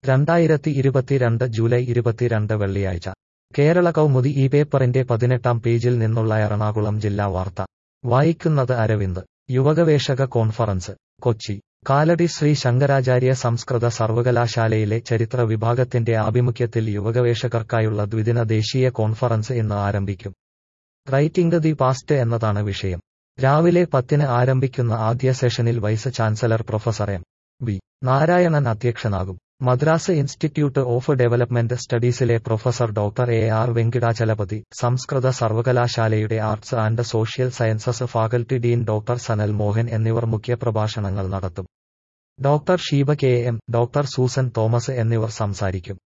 രണ്ടായിരത്തി ഇരുപത്തിരണ്ട് ജൂലൈ ഇരുപത്തിരണ്ട് വെള്ളിയാഴ്ച കേരള കൗമുദി ഈ പേപ്പറിന്റെ പതിനെട്ടാം പേജിൽ നിന്നുള്ള എറണാകുളം ജില്ലാ വാർത്ത വായിക്കുന്നത് അരവിന്ദ് യുവഗവേഷക കോൺഫറൻസ് കൊച്ചി കാലടി ശ്രീ ശങ്കരാചാര്യ സംസ്കൃത സർവകലാശാലയിലെ ചരിത്ര വിഭാഗത്തിന്റെ ആഭിമുഖ്യത്തിൽ യുവഗവേഷകർക്കായുള്ള ദ്വിദിന ദേശീയ കോൺഫറൻസ് ഇന്ന് ആരംഭിക്കും റൈറ്റിംഗ് ദി പാസ്റ്റ് എന്നതാണ് വിഷയം രാവിലെ പത്തിന് ആരംഭിക്കുന്ന ആദ്യ സെഷനിൽ vice chancellor professor M B Narayanan അധ്യക്ഷനാകും മദ്രാസ് ഇൻസ്റ്റിറ്റ്യൂട്ട് ഓഫ് ഡെവലപ്മെന്റ് സ്റ്റഡീസിലെ professor doctor A R Venkitachalapathy സംസ്കൃത സർവകലാശാലയുടെ arts and social sciences faculty dean doctor Sanal Mohan എന്നിവർ മുഖ്യപ്രഭാഷണങ്ങൾ നടത്തും doctor Sheeba K M doctor Susan Thomas എന്നിവർ സംസാരിക്കും